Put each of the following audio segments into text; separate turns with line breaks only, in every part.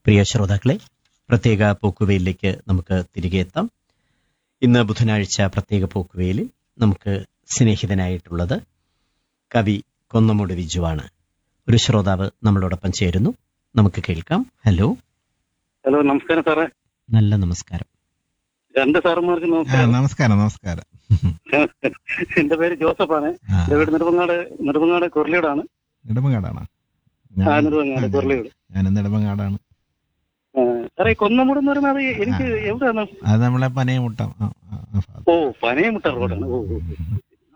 പ്രിയ ശ്രോതാക്കളെ പ്രത്യേക പോക്കുവെയിലേക്ക് നമുക്ക് തിരികെ എത്താം ഇന്ന് ബുധനാഴ്ച പ്രത്യേക പോക്കുവെയിലിൽ നമുക്ക് സ്നേഹിതനായിട്ടുള്ളത് കവി കൊന്നമൂട് വിജുവാണ് ഒരു ശ്രോതാവ് നമ്മളോടൊപ്പം ചേരുന്നു നമുക്ക് കേൾക്കാം ഹലോ
ഹലോ നമസ്കാരം സാറേ
നല്ല നമസ്കാരം
രണ്ട് സാറന്മാർക്ക്
ആ,
നമസ്കാരം
നമസ്കാരം നമസ്കാരം
എന്റെ പേര് ജോസഫാണ്
ആ,
എന്റെ വീട് നെടുമങ്ങാട് നെടുമങ്ങാട് കുരളിയോടാണ്
നെടുമങ്ങാടാണ്
ആ നെടുമങ്ങാട് കുരളിയോട്
ഞാൻ നെടുമങ്ങാടാണ്
ആ, സാറേ ഈ കൊന്നമൂട് എന്ന് പറയുന്നത് അത് എനിക്ക് എവിടെയാണ്
അത് നമ്മളെ പനയമുട്ടം ആ, ആ, ആ ഭാഗത്ത്.
ഓ പനയമുട്ട റോഡാണ് ഓ ഓ, ഓ.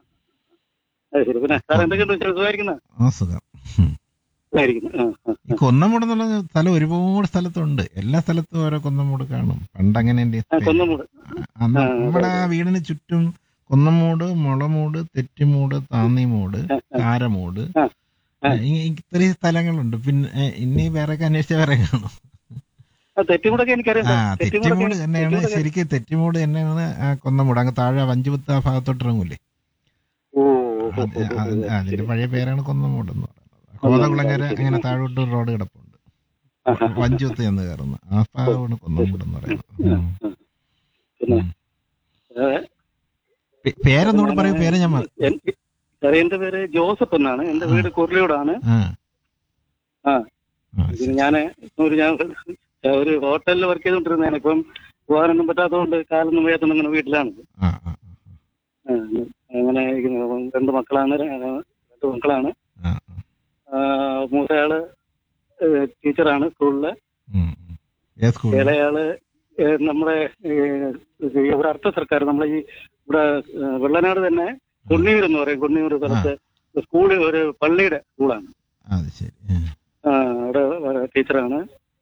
അത് ശരി പിന്നെ സാർ എന്തൊക്കെയുണ്ട് വിശേഷം? സുഖമായിരിക്കുന്ന
ആ സുഖം ഉം.
സുഖമായിരിക്കുന്നു ആ, ആ,
ഈ കൊന്നമൂട് എന്നുള്ള സ്ഥലം ഒരുപാട് സ്ഥലത്തുണ്ട് എല്ലാ സ്ഥലത്തും ഓരോ കൊന്നമൂട് കാണും പണ്ടങ്ങനെ എന്റെ
ആ കൊന്നമൂട്
അന്ന്
ആ,
നമ്മുടെ ആ വീടിന് ചുറ്റും കൊന്നമൂട് മുളമൂട് തെറ്റിമൂട് താന്നിമൂട് കാരമൂട്
ആ, ആ.
ഈ- ഇത്രയും സ്ഥലങ്ങളുണ്ട് പിന്നെ ഏ, ഇനി വേറെ അന്വേഷിച്ച വേറെ കാണും
ആ, തെറ്റിമുടൊക്കെ എനിക്കറിയാം
ആ
സാർ.
തെറ്റിമൂട്
തെറ്റിമുടൊക്കെ-
തന്നെയാണ്
തെറ്റിമുടൊക്കെ-
ശരിക്കും തെറ്റിമൂട് തന്നെയാണ് ആ കൊന്നമൂട് അങ്ങ് താഴെ വഞ്ചുപത്ത് ആ ഭാഗത്തോട്ട് ഇറങ്ങൂലേ
ഓ ഓ, ഓ,
അത്
ഓ, ഓ,
അത്
ഓ.
അതിന്റെ പഴയ പേരാണ് കൊന്നമൂട് എന്ന് പറയുന്നത് കോതകുളങ്ങര അങ്ങനെ താഴോട്ട് ഒരു റോഡ് കിടപ്പുണ്ട്
ആ, ആ, ആ.
വഞ്ചുപത്ത് ചെന്ന് കയറുന്ന ആ ഭാഗമാണ് കൊന്നമൂട് എന്ന് പറയുന്നത് ഉം.
പിന്നെ
ഉം.
ഏ,
പേ- പേരൊന്നുകൂടെ പറയൂ പേര് ഞാൻ മറ-
എൻ- സാറേ എന്റെ പേര് ജോസഫ് എന്നാണ് എന്റെ വീട് കുരളിയോടാണ്
ആ
ആ.
ആ,
പിന്നെ
ശരി.
ഞാന് ഒരു ഞാൻ ഒരു ഹോട്ടലിൽ വർക്ക് ചെയ്തോണ്ടിരുന്നതാണ് ഇപ്പം പോകാനൊന്നും പറ്റാത്തതുകൊണ്ട് കാലൊന്നും വയ്യാത്തോണ്ട് ഇങ്ങനെ വീട്ടിലാണ്
ആ ആ
ആ, അങ്ങനെ ഇരിക്കുന്നു. അപ്പം രണ്ട് മക്കളാണ് ര- രണ്ട് മക്കളാണ്
ആ, ആ.
ആ, മൂത്തയാള് ഏഹ്, ടീച്ചറാണ് സ്കൂളില്
ഉം, ഉം. ഏത് സ്കൂൾ
ഇളയാള് ഏഹ്, നമ്മുടെ ഏഹ്, ഇവിടെ അർത്ഥ സർക്കാർ നമ്മളെ ഈ ഇവിടെ ഏഹ്, വെള്ളനാട് തന്നെ കൊണ്ണിയൂർ എന്ന് പറയും കൊണ്ണിയൂർ സ്ഥലത്ത് സ്കൂള് ഒരു പള്ളിയുടെ സ്കൂളാണ്
അത് ശരി ഉം.
ആ, അവിടെ ടീച്ചറാണ്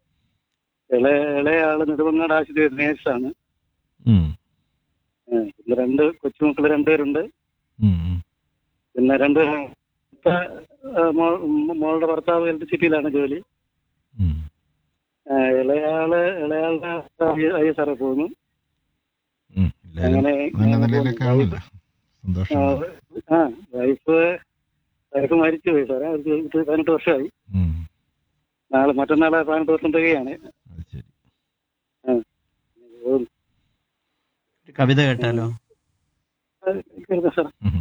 ഇളയ ഇളയാള് നെടുമങ്ങാട് ആശുപത്രി നേഴ്സാണ്
ഉം,
ആ, പിന്നെ രണ്ട് കൊച്ചുമക്കള് രണ്ടുപേരുണ്ട്
ഉം, ഉം.
പിന്നെ രണ്ട് ഇപ്പ, ആ, മോ- മോളുടെ ഭർത്താവ് ഇലക്ട്രിസിറ്റിയിലാണ് ജോലി
ഉം.
ആ, ഇളയാള് ഇളയാളുടെ ഐ എസ് ആർ പോകുന്നു
ഉം. എല്ലാവരും
അങ്ങനെ
നല്ല നിലയിലൊക്കെ ആണല്ലോ സന്തോഷം
ആ വൈഫ് വൈഫ് മരിച്ചു പോയി സാറേ അവർക്ക് ഇത് പതിനെട്ട് വർഷമായി
ഉം.
നാളെ മറ്റന്നാളെ പതിനെട്ട് വർഷം തികയാണ്
അത് ശരി
പോകുന്നു.
ഒരു കവിത കേട്ടാലോ
അത് കേൾക്കാം സാർ
ഉം.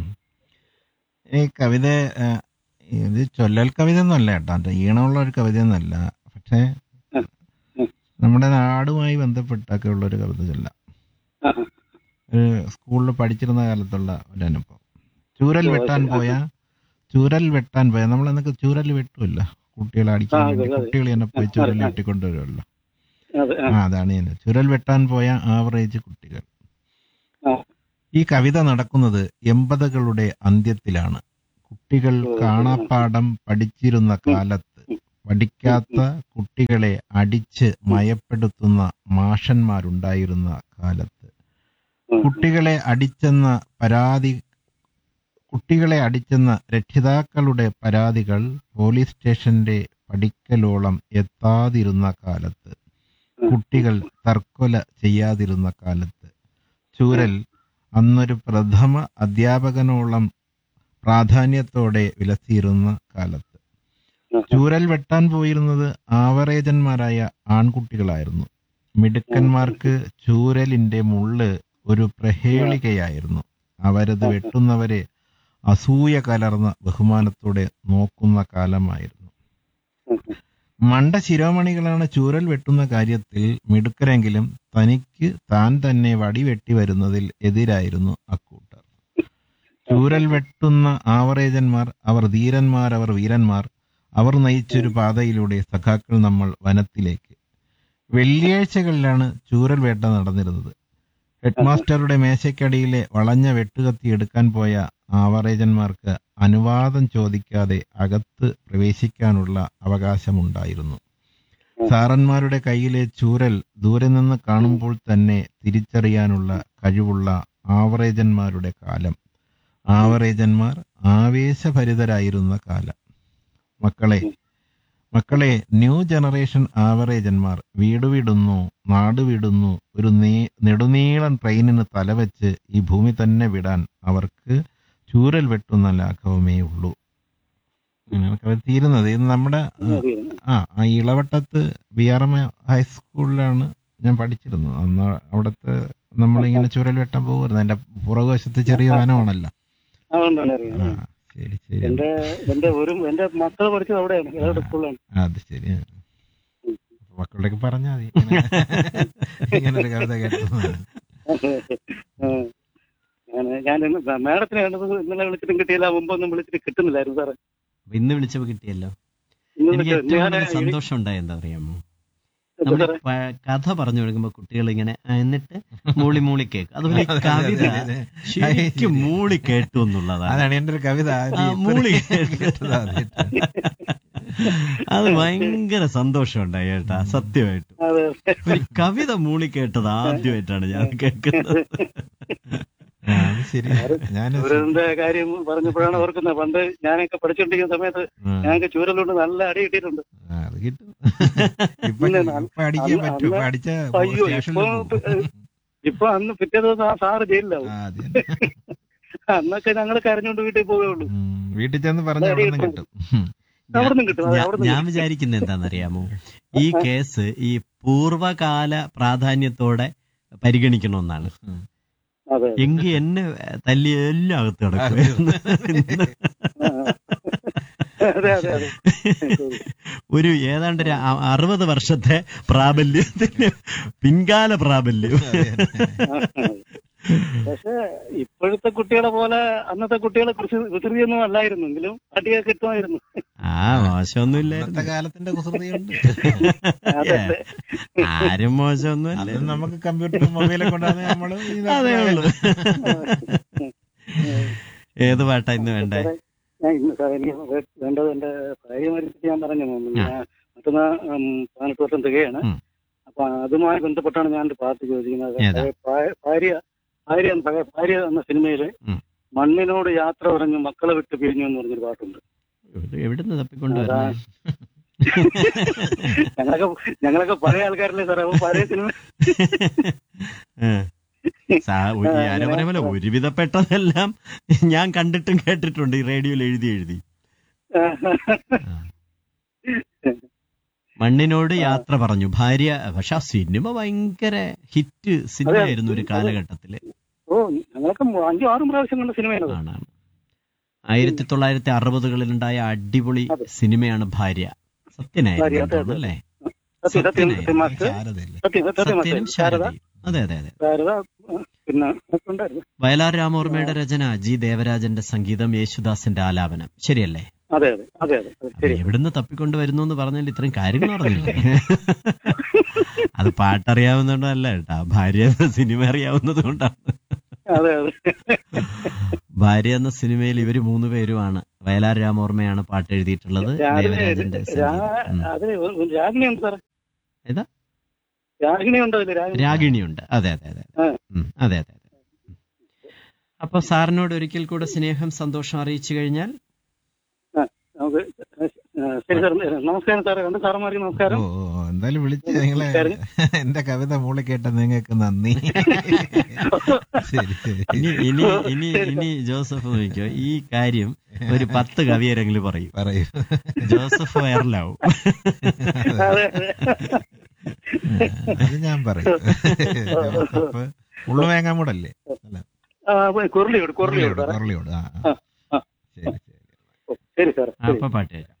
ഈ കവിത ആ, ഇത് ചൊല്ലൽ കവിത ഒന്നുമല്ല കേട്ടോ അത് ഈണമുള്ള ഒരു കവിത ഒന്നല്ല പക്ഷേ
ഉം. ഉം.
നമ്മുടെ നാടുമായി ബന്ധപ്പെട്ടൊക്കെ ഉള്ള ഒരു കവിത ചൊല്ലാം
ആ,
ഒരു സ്കൂളിൽ പഠിച്ചിരുന്ന കാലത്തുള്ള ഒരു അനുഭവം ചൂരൽ
ഓ,
വെട്ടാൻ
ശരി. ആ,
പോയ ചൂരൽ വെട്ടാൻ പോയ നമ്മൾ എന്നൊക്കെ ചൂരൽ വെട്ടുമല്ല കുട്ടികളെ അടിക്കാൻ
ആ,
വേണ്ടി
അതെ, അതെ.
കുട്ടികൾ തന്നെ പോയി
ആ,
ചൂരൽ
ആ.
വെട്ടിക്കൊണ്ടുവരുമല്ലോ
അതെ ആ,
ആ അതാണ് ഞാൻ ചുരൽ വെട്ടാൻ പോയ ആവറേജ് കുട്ടികൾ
ആ.
ഈ കവിത നടക്കുന്നത് എൺപതുകളുടെ അന്ത്യത്തിലാണ് കുട്ടികൾ
ഓ,
കാണാപ്പാടം പഠിച്ചിരുന്ന കാലത്ത് പഠിക്കാത്ത കുട്ടികളെ അടിച്ച് മയപ്പെടുത്തുന്ന മാഷന്മാരുണ്ടായിരുന്ന കാലത്ത്
ഉം.
കുട്ടികളെ അടിച്ചെന്ന പരാതി കുട്ടികളെ അടിച്ചെന്ന രക്ഷിതാക്കളുടെ പരാതികൾ പോലീസ് സ്റ്റേഷന്റെ പടിക്കലോളം എത്താതിരുന്ന കാലത്ത് കുട്ടികൾ തർക്കൊല ചെയ്യാതിരുന്ന കാലത്ത് ചൂരൽ അന്നൊരു പ്രഥമ അധ്യാപകനോളം പ്രാധാന്യത്തോടെ വിലസിയിരുന്ന കാലത്ത് ചൂരൽ വെട്ടാൻ പോയിരുന്നത് ആവറേജന്മാരായ ആൺകുട്ടികളായിരുന്നു മിടുക്കന്മാർക്ക് ചൂരലിന്റെ മുള്ള് ഒരു പ്രഹേളികയായിരുന്നു അവരത് വെട്ടുന്നവരെ അസൂയ കലർന്ന ബഹുമാനത്തോടെ നോക്കുന്ന കാലമായിരുന്നു മണ്ട ശിരോമണികളാണ് ചൂരൽ വെട്ടുന്ന കാര്യത്തിൽ മിടുക്കരെങ്കിലും തനിക്ക് താൻ തന്നെ വടിവെട്ടി വരുന്നതിൽ എതിരായിരുന്നു അക്കൂട്ടർ ചൂരൽ വെട്ടുന്ന ആവറേജന്മാർ അവർ ധീരന്മാർ അവർ വീരന്മാർ അവർ നയിച്ചൊരു പാതയിലൂടെ സഖാക്കൾ നമ്മൾ വനത്തിലേക്ക് വെള്ളിയാഴ്ചകളിലാണ് ചൂരൽ വേട്ട നടന്നിരുന്നത് ഹെഡ്മാസ്റ്ററുടെ മേശയ്ക്കടിയിലെ വളഞ്ഞ വെട്ടുകത്തി എടുക്കാൻ പോയ ആവറേജന്മാർക്ക് അനുവാദം ചോദിക്കാതെ അകത്ത് പ്രവേശിക്കാനുള്ള അവകാശമുണ്ടായിരുന്നു സാറന്മാരുടെ കയ്യിലെ ചൂരൽ ദൂരെ നിന്ന് കാണുമ്പോൾ തന്നെ തിരിച്ചറിയാനുള്ള കഴിവുള്ള ആവറേജന്മാരുടെ കാലം ആവറേജന്മാർ ആവേശഭരിതരായിരുന്ന കാലം മക്കളെ മക്കളെ ന്യൂ ജനറേഷൻ ആവറേജന്മാർ വീട് വിടുന്നു നാട് വിടുന്നു ഒരു നീ നെടുനീളൻ ട്രെയിനിന് തലവെച്ച് ഈ ഭൂമി തന്നെ വിടാൻ അവർക്ക് ചൂരൽ വെട്ടുന്ന ലാഘവമേ ഉള്ളൂ അങ്ങനെയാണ് കവിത തീരുന്നത് ഇത് നമ്മുടെ ആ, ആ ആ ഇളവട്ടത്ത് ബി ആർ എം ഹൈസ്കൂളിലാണ് ഞാൻ പഠിച്ചിരുന്നത് അന്ന് അവിടുത്തെ നമ്മളിങ്ങനെ ചുരൽ വെട്ടാൻ പോകുമായിരുന്നു എന്റെ പുറകുവശത്ത് ചെറിയ വനമാണല്ലോ
അതുകൊണ്ടാണ്
ആ
അറിയാം
ശരി ശരി
എന്റെ എന്റെ ഒരു എന്റെ മക്കൾ പഠിച്ചത് അവിടെയാണ് ഏതാണ്ട് സ്കൂളിലാണ്
ആ, അത് ശരി ആ. മക്കളുടെയൊക്കെ പറഞ്ഞാൽ മതി ഇങ്ങനെ ഇങ്ങനെ ഒരു കവിത കേട്ടതാണ്
ഞാൻ ഞാൻ ഇന്ന് മാഡത്തിനെ കണ്ടത് ഇന്നലെ വിളിച്ചിട്ടും കിട്ടിയില്ല മുമ്പൊന്നും വിളിച്ചിട്ട് കിട്ടുന്നില്ലായിരുന്നു സാറേ
അപ്പൊ ഇന്ന് വിളിച്ചപ്പോ കിട്ടിയല്ലോ
ഇന്ന്
എനിക്ക്
വിളിച്ചു.
ഏറ്റവും
ഞാൻ
കൂടുതൽ സന്തോഷം ഉണ്ടായ എന്താ അറിയാമോ
എന്താ
നമ്മൾ
സാറേ?
കഥ പറഞ്ഞു കൊടുക്കുമ്പോ കുട്ടികൾ ഇങ്ങനെ ആ, എന്നിട്ട് മൂളി മൂളി കേൾക്കും അതുപോലെ ഈ
അതെ, അതെ,
കവിത
അതെ, അതെ.
ശരിക്കും മൂളി കേട്ടു എന്നുള്ളതാണ്
അതാണ് എന്റെ ഒരു കവിത
ആ, മൂളി
കേട്ടത് ആദ്യമായിട്ടാണ്.
അത് ഭയങ്കര സന്തോഷം ഉണ്ടായി കേട്ടാ സത്യമായിട്ടും
അതെ
ഒരു കവിത മൂളി കേട്ടത് ആദ്യമായിട്ടാണ് ഞാൻ കേൾക്കുന്നത്
ആ, അത് ശരി ഞാൻ
ദുരന്ത കാര്യം പറഞ്ഞപ്പോഴാണ് ഓർക്കുന്നത് പണ്ട് ഞാനൊക്കെ പഠിച്ചുകൊണ്ടിരിക്കുന്ന സമയത്ത് ഞങ്ങൾക്ക് ചൂരലുകൊണ്ട് നല്ല അടി കിട്ടിയിട്ടുണ്ട്
അത് കിട്ടും ഇപ്പൊ
പിന്നെ നല്ല-
ഇപ്പൊ അടിക്കാൻ
അന്ന്
പറ്റും ഇപ്പൊ
അന്ന്
അടിച്ച
അയ്യോ
സ്റ്റേഷനിൽ
ഇപ്പൊ
പോകും.
ഇപ്പൊ അന്ന് പിറ്റേ ദിവസം ആ സാറ് ജയിലിലാവും
ആ, അത് തന്നെ.
അന്നൊക്കെ ഞങ്ങൾ കരഞ്ഞോണ്ട് വീട്ടിൽ പോവുകയുള്ളൂ
ഉം, വീട്ടിൽ ചെന്ന് പറഞ്ഞ അവിടെ നിന്ന് കിട്ടും ഉം.
അവിടെ നിന്നും കിട്ടും അതെ,
ഞാ-
അവിടെ
ഞാൻ വിചാരിക്കുന്നത് എന്താണെന്നറിയാമോ ഈ കേസ് ഈ പൂർവകാല പ്രാധാന്യത്തോടെ പരിഗണിക്കണമെന്നാണ്
അതെ
എങ്കിൽ എന്നെ തല്ലി എല്ലാം അകത്ത് കിടക്കും
അതെ അതെ അതെ
ഒരു ഏതാണ്ട് ഒരു അ- അറുപത് വർഷത്തെ പ്രാബല്യത്തിന് പിൻകാല പ്രാബല്യം
പക്ഷെ ഇപ്പോഴത്തെ കുട്ടികളെ പോലെ അന്നത്തെ കുട്ടികളെ കുറിച്ച് കുസൃതിയൊന്നും അല്ലായിരുന്നു എങ്കിലും അടിയൊക്കെ കിട്ടുമായിരുന്നു
ആ മോശമൊന്നും
ഇന്നത്തെ
ഇല്ലായിരുന്നു
കാലത്തിന്റെ കുസൃതിയുണ്ട്
അതെ
ആരും മോശമൊന്നും
അത്
അല്ല
നമുക്ക് കമ്പ്യൂട്ടറും മൊബൈലും കൊണ്ടാണ് നമ്മള്
അതേ ഉള്ളൂ ഏത് പാട്ടാ ഇന്ന് വേണ്ടേ
ഞാൻ ഇന്ന് സാർ എനിക്ക് വേ- വേണ്ടത് എന്റെ ഭാര്യ മരിച്ചിട്ട് ഞാൻ പറഞ്ഞു ഞാൻ മറ്റന്നാ ഉം, പതിനെട്ട് വർഷം തികയാണ്
ഉം.
അപ്പൊ അതുമായി ബന്ധപ്പെട്ടാണ് ഞാൻ ഒരു പാട്ട് ചോദിക്കുന്നത്
ഏതാ?
പഴയ- ഭാ- ഭാര്യ ഭാര്യ എന്ന- പഴയ ഭാര്യ എന്ന സിനിമയില്
ഉം.
മണ്ണിനോട് യാത്ര പറഞ്ഞു മക്കളെ വിട്ട് പിരിഞ്ഞു എന്ന് പറഞ്ഞൊരു പാട്ടുണ്ട്
ഇത് എവിടുന്ന് തപ്പിക്കൊണ്ട് വരണേ
ഞങ്ങളൊക്കെ ഞങ്ങളൊക്കെ പഴയ ആൾക്കാരല്ലേ സാറേ അപ്പൊ പഴയ സിനിമ
ഏ. സാ- ഒരു- ഞാൻ പറഞ്ഞ പോലെ ഒരുവിധപ്പെട്ടതെല്ലാം ഞാൻ കണ്ടിട്ടും കേട്ടിട്ടുണ്ട് ഈ റേഡിയോയിൽ എഴുതി എഴുതി മണ്ണിനോട് യാത്ര പറഞ്ഞു ഭാര്യ പക്ഷെ ആ സിനിമ ഭയങ്കര ഹിറ്റ് സിനിമയായിരുന്നു ഒരു കാലഘട്ടത്തില്
ഓ ഞങ്ങളൊക്കെ അഞ്ചോ ആറും പ്രാവശ്യം കണ്ട സിനിമയാണ്
ആണാണ് ആയിരത്തി തൊള്ളായിരത്തി അറുപതുകളിലുണ്ടായ അടിപൊളി
അതെ.
സിനിമയാണ് ഭാര്യ
ഭാര്യ,
സത്യനായിരുന്നു
അതെ, അതെ.
അല്ലേ
സത്യം സത്യം സത്യം
സത്യനായിരുന്നു.
മാസ്റ്റർ
ശാരദയല്ലേ
സത്യം സത്യം മാസ്റ്റർ
സത്യനും
ശാരദ
ശാരദയും അതെ അതെ അതെ
ശാരദ ആ, പിന്നെ ഒക്കെ ഉണ്ടായിരുന്നു
വയലാർ രാമോർമ്മയുടെ രചന ജി ദേവരാജന്റെ സംഗീതം യേശുദാസിന്റെ ആലാപനം ശരിയല്ലേ
അതെ അതെ അതെ അതെ അതെ
അത്
ശരി
എവിടുന്ന് തപ്പിക്കൊണ്ട് വരുന്നു എന്ന് പറഞ്ഞാൽ ഇത്രയും കാര്യങ്ങൾ പറഞ്ഞില്ലേ അത് പാട്ടറിയാവുന്നതുകൊണ്ടല്ല കേട്ടാ ഭാര്യ എന്ന സിനിമ അറിയാവുന്നത് കൊണ്ടാണ്
അതെ അതെ
ഭാര്യ എന്ന സിനിമയിൽ ഇവര് മൂന്ന് പേരുമാണ് വയലാർ രാമോർമ്മയാണ് പാട്ട് എഴുതിയിട്ടുള്ളത്
രാവിലെ
ദേവരാജന്റെ സംഗീതം ഉം.
അതിന് രാഗിണി ഉണ്ട് സാറേ
ഏതാ?
രാഗിണി ഉണ്ടോ ഇതില് രാഗിണി
രാഗിണിയുണ്ട് അതെ അതെ അതെ
ആ.
ഉം, അതെ അതെ അതെ ഉം. അപ്പൊ സാറിനോട് ഒരിക്കൽ കൂടെ സ്നേഹം സന്തോഷം അറിയിച്ചു കഴിഞ്ഞാൽ
നമുക്ക് ആ, ശരി സാർ നമസ്കാരം സാറേ രണ്ട് സാറന്മാർക്ക്
ഓ
നമസ്കാരം
ഓ, ഓ, എന്തായാലും വിളിച്ച് നിങ്ങളെ എന്റെ കവിത മൂളി കേട്ട നിങ്ങൾക്ക് നന്ദി ശരി ശരി
ഇനി ഇനി ഇനി ഇനി ജോസഫ് നോക്കിയോ ഈ കാര്യം ഒരു പത്ത് കവിയരെങ്കിലും പറയും
പറയൂ
ജോസഫ് വൈറലാവും
അതെ അതെ
അത് ഞാൻ പറയും ജോസഫ് ഉള്ളുവേങ്ങാമൂടല്ലേ അല്ല
ആ, പോയി കുരുളിയോട് കുരുളിയോട്
കൊറളിയോട്
സാറേ
കൊറളിയോട് ആ
ആ,
ആ.
ആ.
ശരി ശരി
ഓ, ശരി സാർ
ആ, അപ്പൊ പാട്ട് കേൾക്കാം